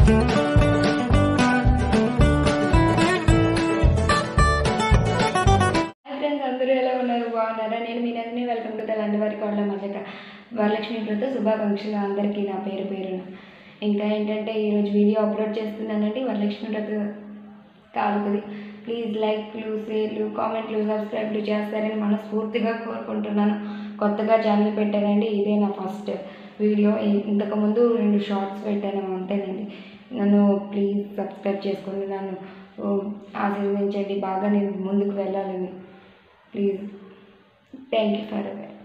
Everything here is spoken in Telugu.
ఫ్రెండ్స్ అందరూ ఎలా ఉన్నారు బాగున్నారా నేను మీ నందిని వెల్కమ్ టు తెలంటి వారి కోళ్ళ మల్లక వరలక్ష్మి వ్రత శుభాకాంక్షలు అందరికీ నా పేరు పేరున ఇంకా ఏంటంటే ఈరోజు వీడియో అప్లోడ్ చేస్తున్నానండి వరలక్ష్మి వ్రత కాలుకది ప్లీజ్ లైక్లు షేర్లు కామెంట్లు సబ్స్క్రైబ్లు చేస్తారని మనస్ఫూర్తిగా కోరుకుంటున్నాను కొత్తగా ఛానల్ పెట్టానండి ఇదే నా ఫస్ట్ వీడియో ఇ- ఇంతకుముందు రెండు షార్ట్స్ పెట్టాను అంతేనండి నన్ను ప్లీజ్ సబ్స్క్రైబ్ చేసుకోండి నన్ను ఓ, ఆశీర్వదించండి బాగా నేను ముందుకు వెళ్ళాలని ప్లీజ్ థ్యాంక్ యూ ఫర్